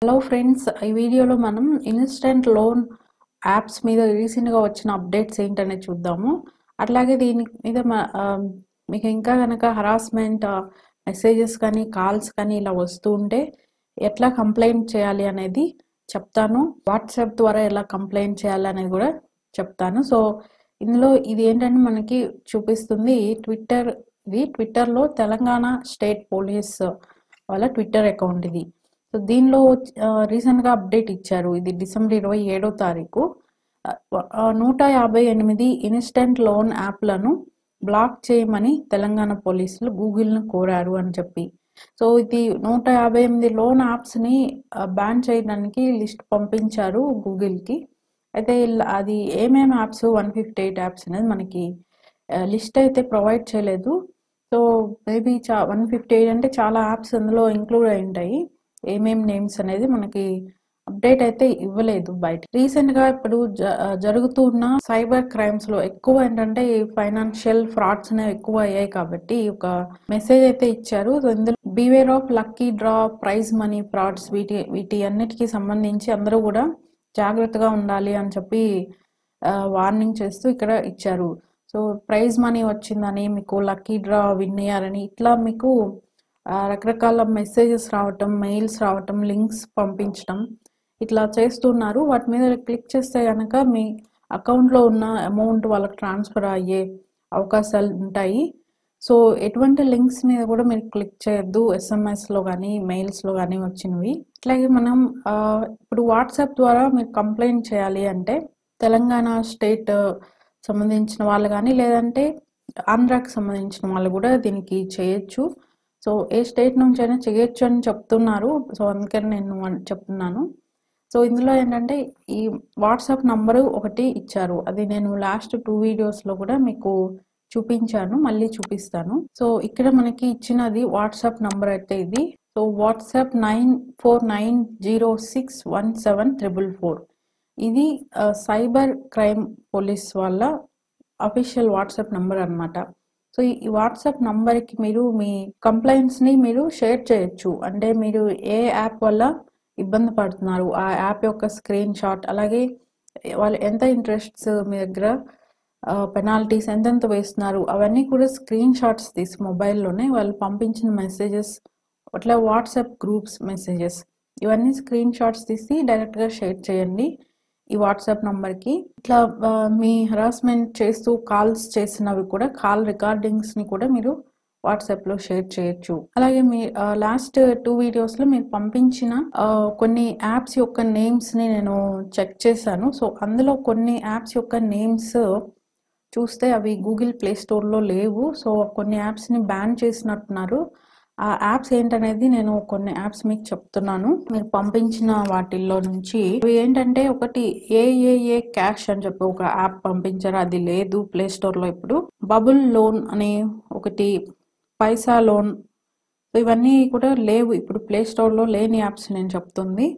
hello friends ఈ వీడియోలో మనం ఇన్స్టెంట్ లోన్ యాప్స్ మీద రీసెంట్గా వచ్చిన అప్డేట్స్ ఏంటనేది చూద్దాము అట్లాగే దీని మీద మ- ఆ, మీకు ఇంకా కనుక హరాస్మెంట్ మెసేజెస్ కానీ కాల్స్ కానీ ఇలా వస్తూ ఉంటే ఎట్లా కంప్లైంట్ చేయాలి అనేది చెప్తాను వాట్సాప్ ద్వారా ఎలా కంప్లైంట్ చేయాలి అనేది కూడా చెప్తాను సో ఇందులో ఇది ఏంటంటే మనకి చూపిస్తుంది ట్విట్టర్ ఇది ట్విట్టర్లో తెలంగాణ స్టేట్ పోలీస్ వాళ్ళ ట్విట్టర్ అకౌంట్ ఇది సో దీనిలో రీసెంట్గా అప్డేట్ ఇచ్చారు ఇది డిసెంబర్ ఇరవై ఏడో తారీఖు ఆ, ఆ, నూట యాభై ఎనిమిది ఇన్స్టెంట్ లోన్ యాప్లను బ్లాక్ చేయమని తెలంగాణ పోలీసులు గూగుల్ను కోరారు అని చెప్పి సో ఇది నూట యాభై ఎనిమిది లోన్ యాప్స్ని బ్యాన్ చేయడానికి లిస్ట్ పంపించారు గూగుల్కి అయితే ఇల్- అది ఏమేమి apps one fifty eight apps అనేది మనకి లిస్ట్ అయితే ప్రొవైడ్ చేయలేదు సో మేబీ చా వన్ ఫిఫ్టీ ఎయిట్ అంటే చాలా యాప్స్ అందులో ఇంక్లూడ్ అయి ఉంటాయి ఏమేం నేమ్స్ అనేది మనకి అప్డేట్ అయితే ఇవ్వలేదు బయట రీసెంట్ గా ఇప్పుడు జ- జరుగుతూ ఉన్న సైబర్ క్రైమ్స్ లో ఎక్కువ ఏంటంటే ఫైనాన్షియల్ ఫ్రాడ్స్ అనేవి ఎక్కువ అయ్యాయి కాబట్టి ఒక మెసేజ్ అయితే ఇచ్చారు సో ఇందులో beware of lucky draw prize money frauds వీటి వీటి అన్నిటికీ సంబంధించి అందరూ కూడా జాగ్రత్తగా ఉండాలి అని చెప్పి వార్నింగ్ చేస్తూ ఇక్కడ ఇచ్చారు సో ప్రైజ్ మనీ వచ్చిందని మీకు లక్కీ డ్రా విన్ అయ్యారని ఇట్లా మీకు ఆ, రకరకాల మెసేజెస్ రావటం మెయిల్స్ రావటం లింక్స్ పంపించడం ఇట్లా చేస్తున్నారు వాటి మీద క్లిక్ చేస్తే కనుక మీ అకౌంట్లో ఉన్న అమౌంట్ వాళ్ళకి ట్రాన్స్ఫర్ అయ్యే అవకాశాలు ఉంటాయి సో ఎటువంటి లింక్స్ మీద కూడా మీరు క్లిక్ చేయొద్దు ఎస్ఎంఎస్లో కానీ మెయిల్స్లో కానీ వచ్చినవి అట్లాగే మనం ఆ, ఇప్పుడు వాట్సాప్ ద్వారా మీరు కంప్లైంట్ చేయాలి అంటే తెలంగాణ స్టేట్ సంబంధించిన వాళ్ళు కానీ లేదంటే ఆంధ్రాకి సంబంధించిన వాళ్ళు కూడా దీనికి చేయొచ్చు సో ఏ స్టేట్ నుంచి అయినా చేయొచ్చు అని చెప్తున్నారు సో అందుకని నేను అన్- చెప్తున్నాను సో ఇందులో ఏంటంటే ఈ వాట్సాప్ నంబరు ఒకటి ఇచ్చారు అది నేను లాస్ట్ టూ వీడియోస్లో కూడా మీకు చూపించాను మళ్ళీ చూపిస్తాను సో ఇక్కడ మనకి ఇచ్చినది వాట్సాప్ నంబర్ అయితే ఇది so WhatsApp nine four nine zero six one seven triple four ఇది ఆ, సైబర్ క్రైమ్ పోలీస్ వాళ్ళ అఫీషియల్ వాట్సాప్ నంబర్ అన్నమాట సో ఈ ఈ వాట్సాప్ నంబర్కి మీరు మీ కంప్లైంట్స్ని మీరు షేర్ చేయొచ్చు అంటే మీరు ఏ యాప్ వల్ల ఇబ్బంది పడుతున్నారు ఆ యాప్ యొక్క స్క్రీన్ షాట్ అలాగే వాళ్ళు ఎంత ఇంట్రెస్ట్స్ మీ దగ్గర పెనాల్టీస్ ఎంతెంత వేస్తున్నారు అవన్నీ కూడా స్క్రీన్ షాట్స్ తీసి మొబైల్లోనే వాళ్ళు పంపించిన మెసేజెస్ అట్లా వాట్సాప్ గ్రూప్స్ మెసేజెస్ ఇవన్నీ స్క్రీన్ షాట్స్ తీసి డైరెక్ట్గా షేర్ చేయండి ఈ వాట్సాప్ నంబర్కి ఇట్లా ఆ, మీ హరాస్మెంట్ చేస్తూ కాల్స్ చేసినవి కూడా కాల్ రికార్డింగ్స్ని కూడా మీరు వాట్సాప్లో షేర్ చేయొచ్చు అలాగే మీ లాస్ట్ టూ వీడియోస్లో మీరు పంపించిన ఆ, కొన్ని యాప్స్ యొక్క నేమ్స్ని నేను చెక్ చేశాను సో అందులో కొన్ని యాప్స్ యొక్క నేమ్స్ చూస్తే అవి గూగుల్ ప్లే స్టోర్లో లేవు సో కొన్ని యాప్స్ని బ్యాన్ చేసినట్టున్నారు ఆ యాప్స్ ఏంటనేది నేను కొన్ని యాప్స్ మీకు చెప్తున్నాను మీరు పంపించిన వాటిల్లో నుంచి అవి ఏంటంటే ఒకటి ఏఏఏ క్యాష్ అని చెప్పి ఒక యాప్ పంపించారు అది లేదు ప్లే స్టోర్లో ఇప్పుడు బబుల్ లోన్ అనే ఒకటి పైసా లోన్ సో ఇవన్నీ కూడా లేవు ఇప్పుడు ప్లే స్టోర్లో లేని యాప్స్ నేను చెప్తుంది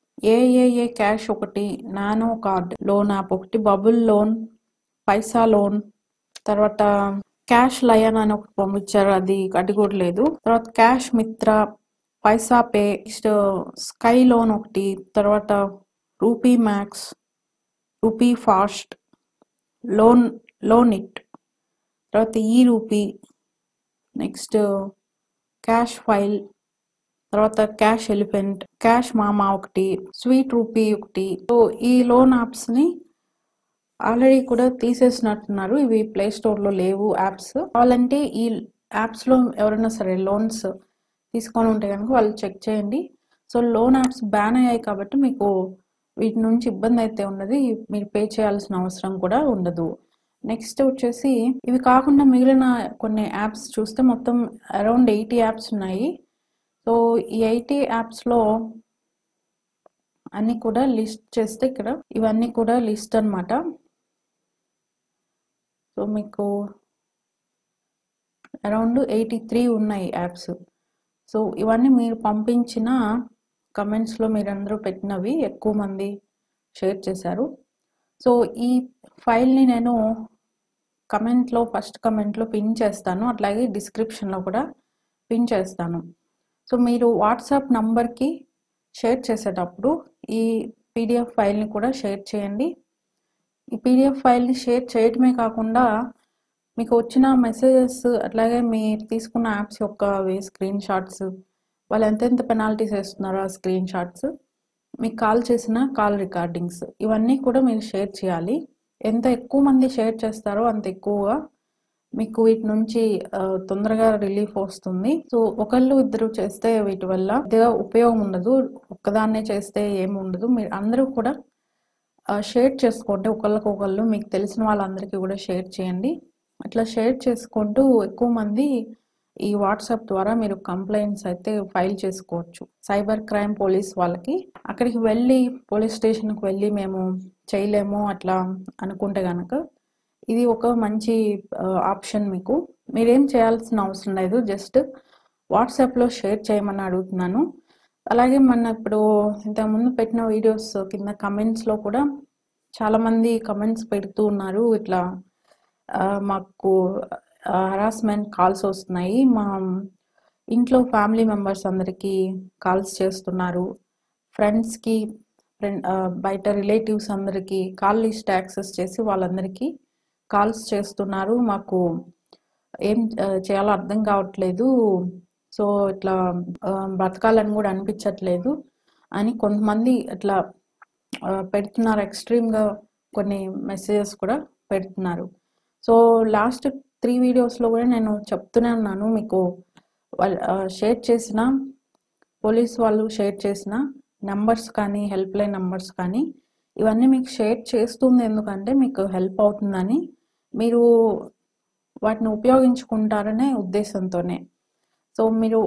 ఏఏఏ క్యాష్ ఒకటి నానో కార్డ్ లోన్ యాప్ ఒకటి బబుల్ లోన్ పైసా లోన్ తర్వాత క్యాష్ లయన్ అని ఒకటి పంపించారు అది అది కూడా లేదు తర్వాత cash Mitra paisa pay next sky loan ఒకటి తర్వాత rupee max rupee fast loan loan it తర్వాత ఈ రూపీ నెక్స్ట్ క్యాష్ ఫైల్ తర్వాత క్యాష్ ఎలిఫెంట్ క్యాష్ మామా ఒకటి స్వీట్ రూపీ ఒకటి సో ఈ లోన్ యాప్స్ ని ఆల్రెడీ కూడా తీసేసినట్టున్నారు ఇవి ప్లే స్టోర్లో లేవు యాప్స్ కావాలంటే ఈ యాప్స్లో ఎవరైనా సరే లోన్స్ తీసుకొని ఉంటే కనుక వాళ్ళు చెక్ చేయండి సో లోన్ యాప్స్ బ్యాన్ అయ్యాయి కాబట్టి మీకు వీటి నుంచి ఇబ్బంది అయితే ఉన్నది మీరు పే చేయాల్సిన అవసరం కూడా ఉండదు నెక్స్ట్ వచ్చేసి ఇవి కాకుండా మిగిలిన కొన్ని యాప్స్ చూస్తే మొత్తం అరౌండ్ ఎయిటీ యాప్స్ ఉన్నాయి సో ఈ ఎయిటీ యాప్స్లో అన్ని కూడా లిస్ట్ చేస్తే ఇక్కడ ఇవన్నీ కూడా లిస్ట్ అన్నమాట సో మీకు అరౌండ్ ఎయిటీ త్రీ ఉన్నాయి యాప్స్ సో ఇవన్నీ మీరు పంపించిన కమెంట్స్లో మీరందరూ పెట్టినవి ఎక్కువ మంది షేర్ చేశారు సో ఈ ఫైల్ని నేను కమెంట్లో ఫస్ట్ కమెంట్లో పిన్ చేస్తాను అట్లాగే డిస్క్రిప్షన్లో కూడా పిన్ చేస్తాను సో మీరు వాట్సాప్ నంబర్కి షేర్ చేసేటప్పుడు ఈ పీడిఎఫ్ ఫైల్ని కూడా షేర్ చేయండి ఈ పీడిఎఫ్ ఫైల్ని షేర్ చేయటమే కాకుండా మీకు వచ్చిన మెసేజెస్ అట్లాగే మీరు తీసుకున్న యాప్స్ యొక్క స్క్రీన్ షాట్స్ వాళ్ళు ఎంతెంత పెనాల్టీస్ వేస్తున్నారో ఆ స్క్రీన్ షాట్స్ మీకు కాల్ చేసిన కాల్ రికార్డింగ్స్ ఇవన్నీ కూడా మీరు షేర్ చేయాలి ఎంత ఎక్కువ మంది షేర్ చేస్తారో అంత ఎక్కువగా మీకు వీటి నుంచి ఆ, తొందరగా రిలీఫ్ వస్తుంది సో ఒకళ్ళు ఇద్దరు చేస్తే వీటి వల్ల పెద్దగా ఉపయోగం ఉండదు ఒక్కదాన్నే చేస్తే ఏమి ఉండదు మీరు అందరూ కూడా షేర్ చేసుకోండి ఒకళ్ళకి ఒకళ్ళు మీకు తెలిసిన వాళ్ళందరికీ కూడా షేర్ చేయండి అట్లా షేర్ చేసుకుంటూ ఎక్కువ మంది ఈ వాట్సాప్ ద్వారా మీరు కంప్లైంట్స్ అయితే ఫైల్ చేసుకోవచ్చు సైబర్ క్రైమ్ పోలీస్ వాళ్ళకి అక్కడికి వెళ్ళి పోలీస్ స్టేషన్కి వెళ్ళి మేము చేయలేము అట్లా అనుకుంటే కనుక ఇది ఒక మంచి ఆప్షన్ మీకు మీరేం చేయాల్సిన అవసరం లేదు జస్ట్ వాట్సాప్లో షేర్ చేయమని అడుగుతున్నాను అలాగే మన ఇప్పుడు ఇంతకుముందు పెట్టిన వీడియోస్ కింద కమెంట్స్లో కూడా చాలామంది కమెంట్స్ పెడుతూ ఉన్నారు ఇట్లా ఆ, మాకు హరాస్మెంట్ కాల్స్ వస్తున్నాయి మా ఇంట్లో ఫ్యామిలీ మెంబర్స్ అందరికీ కాల్స్ చేస్తున్నారు ఫ్రెండ్స్కి ఫ్రెండ్ బయట రిలేటివ్స్ అందరికీ కాల్ లిస్ట్ యాక్సెస్ చేసి వాళ్ళందరికీ కాల్స్ చేస్తున్నారు మాకు ఏం ఆ, చేయాలో అర్థం కావట్లేదు సో ఇట్లా ఆ, బ్రతకాలని కూడా అనిపించట్లేదు అని కొంతమంది ఇట్లా ఆ, పెడుతున్నారు ఎక్స్ట్రీమ్గా కొన్ని మెసేజెస్ కూడా పెడుతున్నారు సో లాస్ట్ త్రీ వీడియోస్లో కూడా నేను చెప్తూనే ఉన్నాను మీకు వాళ్ళు షేర్ చేసిన పోలీస్ వాళ్ళు షేర్ చేసిన నెంబర్స్ కానీ హెల్ప్ లైన్ నెంబర్స్ కానీ ఇవన్నీ మీకు షేర్ చేస్తుంది ఎందుకంటే మీకు హెల్ప్ అవుతుందని మీరు వాటిని ఉపయోగించుకుంటారనే ఉద్దేశంతోనే సో మీరు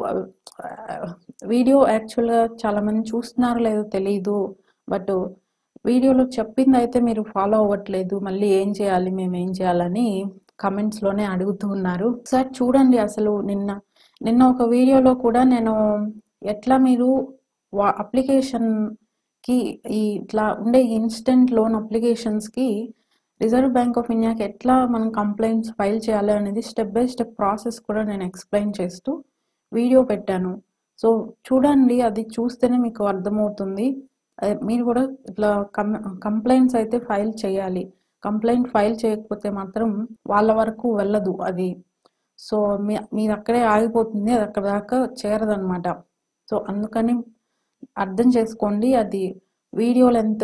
వీడియో యాక్చువల్గా చాలామంది చూస్తున్నారో లేదో తెలియదు బట్ వీడియోలో చెప్పింది అయితే మీరు ఫాలో అవ్వట్లేదు మళ్ళీ ఏం చేయాలి మేము ఏం చేయాలని కమెంట్స్లోనే అడుగుతూ ఉన్నారు సార్ చూడండి అసలు నిన్న నిన్న ఒక వీడియోలో కూడా నేను ఎట్లా మీరు వా అప్లికేషన్కి ఈ ఇట్లా ఉండే ఇన్స్టెంట్ లోన్ అప్లికేషన్స్కి రిజర్వ్ బ్యాంక్ ఆఫ్ ఇండియాకి ఎట్లా మనం కంప్లైంట్స్ ఫైల్ చేయాలి అనేది స్టెప్ బై స్టెప్ ప్రాసెస్ కూడా నేను ఎక్స్ప్లెయిన్ చేస్తూ వీడియో పెట్టాను సో చూడండి అది చూస్తేనే మీకు అర్థమవుతుంది అదే మీరు కూడా ఇట్లా కం కంప్లైంట్స్ అయితే ఫైల్ చేయాలి కంప్లైంట్ ఫైల్ చేయకపోతే మాత్రం వాళ్ళ వరకు వెళ్ళదు అది సో మీ మీరు అక్కడే ఆగిపోతుంది అది అక్కడ దాకా చేరదనమాట సో అందుకని అర్థం చేసుకోండి అది వీడియో లెంత్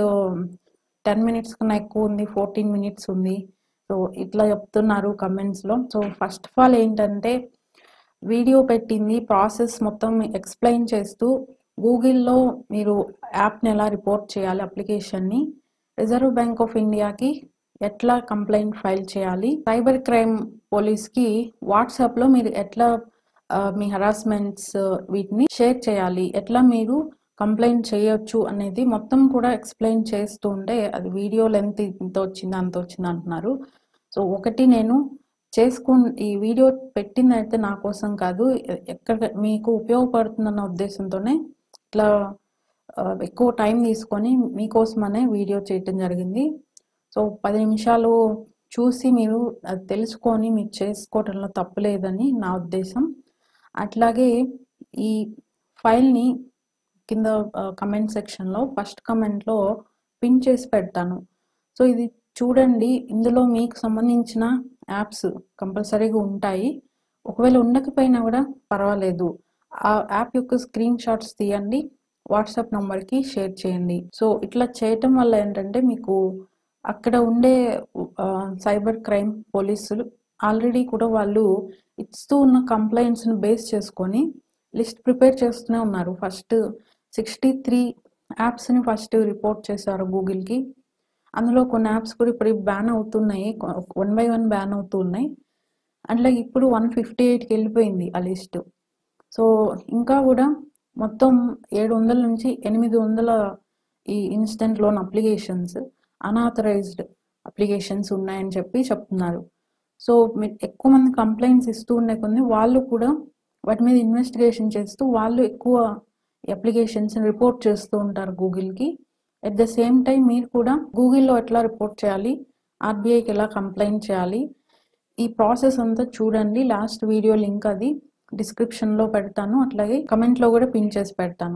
టెన్ మినిట్స్ కన్నా ఎక్కువ ఉంది ఫోర్టీన్ మినిట్స్ ఉంది సో ఇట్లా చెప్తున్నారు కమెంట్స్లో సో ఫస్ట్ ఆఫ్ ఆల్ ఏంటంటే వీడియో పెట్టింది ప్రాసెస్ మొత్తం ఎక్స్ప్లెయిన్ చేస్తూ గూగుల్లో మీరు యాప్ని ఎలా రిపోర్ట్ చేయాలి అప్లికేషన్ని రిజర్వ్ బ్యాంక్ ఆఫ్ ఇండియాకి ఎట్లా కంప్లైంట్ ఫైల్ చేయాలి సైబర్ క్రైమ్ పోలీస్కి వాట్సాప్లో మీరు ఎట్లా ఆ, మీ హరాస్మెంట్స్ వీటిని షేర్ చేయాలి ఎట్లా మీరు కంప్లైంట్ చేయొచ్చు అనేది మొత్తం కూడా ఎక్స్ప్లెయిన్ చేస్తూ ఉంటే అది వీడియో లెంత్ ఇంత వచ్చింది అంత వచ్చింది అంటున్నారు సో ఒకటి నేను చేసుకు ఈ వీడియో పెట్టింది అయితే నా కోసం కాదు ఎ- ఎక్కడ మీకు ఉపయోగపడుతుందన్న ఉద్దేశంతోనే ఇట్లా ఆ, ఎక్కువ టైం తీసుకొని మీకోసమనే వీడియో చేయటం జరిగింది సో పది నిమిషాలు చూసి మీరు అది తెలుసుకొని మీరు చేసుకోవటంలో తప్పు లేదని నా ఉద్దేశం అట్లాగే ఈ ఫైల్ని కింద కమెంట్ సెక్షన్లో ఫస్ట్ కమెంట్లో పిన్ చేసి పెడతాను సో ఇది చూడండి ఇందులో మీకు సంబంధించిన యాప్స్ కంపల్సరీగా ఉంటాయి ఒకవేళ ఉండకపోయినా కూడా పర్వాలేదు ఆ యాప్ యొక్క స్క్రీన్ షాట్స్ తీయండి వాట్సాప్ నంబర్కి షేర్ చేయండి సో ఇట్లా చేయటం వల్ల ఏంటంటే మీకు అక్కడ ఉండే సైబర్ క్రైమ్ పోలీసులు ఆల్రెడీ కూడా వాళ్ళు ఇస్తూ ఉన్న కంప్లైంట్స్ని బేస్ చేసుకొని లిస్ట్ ప్రిపేర్ చేస్తూనే ఉన్నారు ఫస్ట్ సిక్స్టీ త్రీ యాప్స్ని ఫస్ట్ రిపోర్ట్ చేశారు గూగుల్కి అందులో కొన్ని యాప్స్ కూడా ఇప్పుడు బ్యాన్ అవుతున్నాయి వన్ బై వన్ బ్యాన్ అవుతూ ఉన్నాయి అట్లా ఇప్పుడు వన్ ఫిఫ్టీ ఎయిట్కి వెళ్ళిపోయింది ఆ లిస్ట్ సో ఇంకా కూడా మొత్తం ఏడు వందల నుంచి ఎనిమిది వందల ఈ instant loan applications unauthorised applications ఉన్నాయని చెప్పి చెప్తున్నారు సో మీరు ఎక్కువ మంది కంప్లైంట్స్ ఇస్తూ ఉండే కొన్ని వాళ్ళు కూడా వాటి మీద ఇన్వెస్టిగేషన్ చేస్తూ వాళ్ళు ఎక్కువ అప్లికేషన్స్ రిపోర్ట్ చేస్తూ ఉంటారు గూగుల్కి అట్ ద సేమ్ టైం మీరు కూడా గూగుల్లో ఎట్లా రిపోర్ట్ చేయాలి ఆర్బీఐకి ఎలా కంప్లైంట్ చేయాలి ఈ ప్రాసెస్ అంతా చూడండి లాస్ట్ వీడియో లింక్ అది డిస్క్రిప్షన్లో పెడతాను అట్లాగే కమెంట్లో కూడా పిన్ చేసి పెడతాను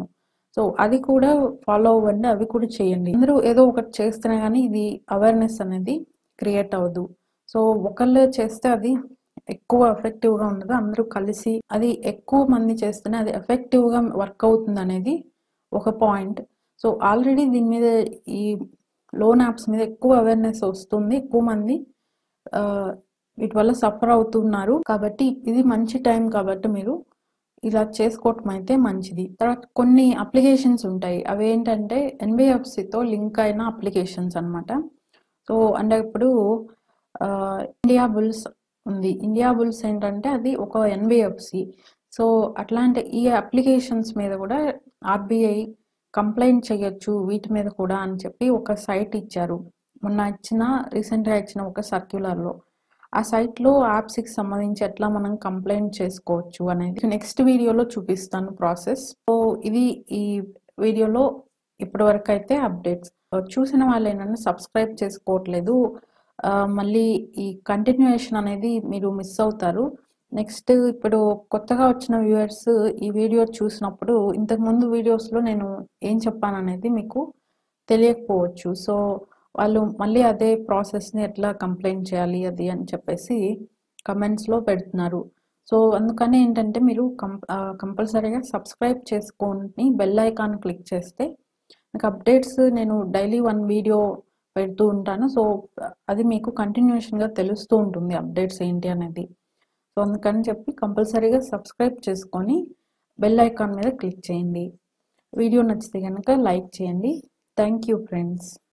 సో అది కూడా ఫాలో అవ్వండి అవి కూడా చేయండి అందరూ ఏదో ఒకటి చేస్తేనే కానీ ఇది అవేర్నెస్ అనేది క్రియేట్ అవ్వదు సో ఒకళ్ళు చేస్తే అది ఎక్కువ ఎఫెక్టివ్గా ఉండదు అందరూ కలిసి అది ఎక్కువ మంది చేస్తేనే అది ఎఫెక్టివ్గా వర్క్ అవుతుంది అనేది ఒక పాయింట్ సో ఆల్రెడీ దీని మీద ఈ లోన్ యాప్స్ మీద ఎక్కువ అవేర్నెస్ వస్తుంది ఎక్కువ మంది ఆ, వీటి వల్ల సఫర్ అవుతున్నారు కాబట్టి ఇది మంచి టైం కాబట్టి మీరు ఇలా చేసుకోవటం అయితే మంచిది తర్వాత కొన్ని అప్లికేషన్స్ ఉంటాయి అవి ఏంటంటే ఎన్బిఎఫ్సితో లింక్ అయిన అప్లికేషన్స్ అన్నమాట సో అంటే ఇప్పుడు ఆ, ఇండియా బుల్స్ ఉంది ఇండియా బుల్స్ ఏంటంటే అది ఒక ఎన్బిఎఫ్సి సో అట్లాంటి ఈ అప్లికేషన్స్ మీద కూడా ఆర్బీఐ కంప్లైంట్ చేయొచ్చు వీటి మీద కూడా అని చెప్పి ఒక సైట్ ఇచ్చారు మొన్న ఇచ్చిన రీసెంట్గా ఇచ్చిన ఒక సర్క్యులర్లో ఆ సైట్లో యాప్స్కి సంబంధించి ఎట్లా మనం కంప్లైంట్ చేసుకోవచ్చు అనేది నెక్స్ట్ వీడియోలో చూపిస్తాను ప్రాసెస్ సో ఇది ఈ వీడియోలో ఇప్పటి వరకు అయితే అప్డేట్స్ చూసిన వాళ్ళు ఏంటంటే సబ్స్క్రైబ్ చేసుకోవట్లేదు ఆ, మళ్ళీ ఈ కంటిన్యూయేషన్ అనేది మీరు మిస్ అవుతారు నెక్స్ట్ ఇప్పుడు కొత్తగా వచ్చిన వ్యూవర్స్ ఈ వీడియో చూసినప్పుడు ఇంతకు ముందు వీడియోస్లో నేను ఏం చెప్పాను అనేది మీకు తెలియకపోవచ్చు సో వాళ్ళు మళ్ళీ అదే ప్రాసెస్ని ఎట్లా కంప్లైంట్ చేయాలి అది అని చెప్పేసి కమెంట్స్లో పెడుతున్నారు సో అందుకని ఏంటంటే మీరు కం కంపల్సరీగా సబ్స్క్రైబ్ చేసుకొని బెల్ ఐకాన్ క్లిక్ చేస్తే మీకు అప్డేట్స్ నేను డైలీ వన్ వీడియో పెడుతూ ఉంటాను సో అది మీకు కంటిన్యూషన్గా తెలుస్తూ ఉంటుంది అప్డేట్స్ ఏంటి అనేది సో అందుకని చెప్పి కంపల్సరీగా సబ్స్క్రైబ్ చేసుకొని బెల్ ఐకాన్ మీద క్లిక్ చేయండి వీడియో నచ్చితే కనుక లైక్ చేయండి థ్యాంక్ యూ ఫ్రెండ్స్